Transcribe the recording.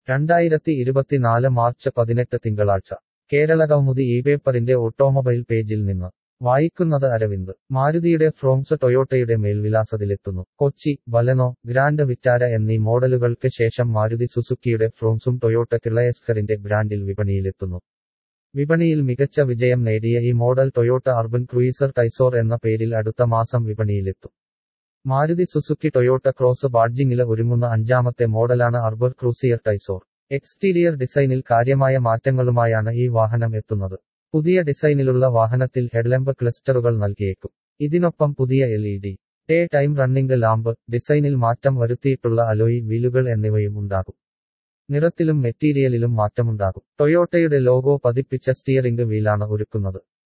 രണ്ടായിരത്തി ഇരുപത്തിനാല് മാർച്ച് പതിനെട്ട് തിങ്കളാഴ്ച കേരള കൗമുദി ഈ പേപ്പറിന്റെ ഓട്ടോമൊബൈൽ പേജിൽ നിന്ന് വായിക്കുന്നത് അരവിന്ദ് മാരുതിയുടെ ഫ്രോങ്സ് ടൊയോട്ടയുടെ മേൽവിലാസത്തിലെത്തുന്നു കൊച്ചി ബലനോ ഗ്രാൻഡ് വിറ്റാര എന്നീ മോഡലുകൾക്ക് ശേഷം മാരുതി സുസുക്കിയുടെ ഫ്രോങ്സും ടൊയോട്ട കിർളയസ്കറിന്റെ ബ്രാൻഡിൽ വിപണിയിലെത്തുന്നു വിപണിയിൽ മികച്ച വിജയം നേടിയ ഈ model Toyota Urban Cruiser Taisor എന്ന പേരിൽ അടുത്ത മാസം വിപണിയിലെത്തും മാരുതി സുസുക്കി ടൊയോട്ട ക്രോസ് ബാഡ്ജിങ്ങില് ഒരുങ്ങുന്ന അഞ്ചാമത്തെ മോഡലാണ് അർബർ ക്രൂസിയർ ടൈസോർ എക്സ്റ്റീരിയർ ഡിസൈനിൽ കാര്യമായ മാറ്റങ്ങളുമായാണ് ഈ വാഹനം എത്തുന്നത് പുതിയ ഡിസൈനിലുള്ള വാഹനത്തിൽ ഹെഡ്ലംബ് ക്ലസ്റ്ററുകൾ നൽകിയേക്കും ഇതിനൊപ്പം പുതിയ L E D day time running lamp ഡിസൈനിൽ മാറ്റം വരുത്തിയിട്ടുള്ള അലോയി വീലുകൾ എന്നിവയും ഉണ്ടാകും നിറത്തിലും മെറ്റീരിയലിലും മാറ്റമുണ്ടാകും ടൊയോട്ടയുടെ ലോഗോ പതിപ്പിച്ച സ്റ്റിയറിംഗ് വീലാണ് ഒരുക്കുന്നത്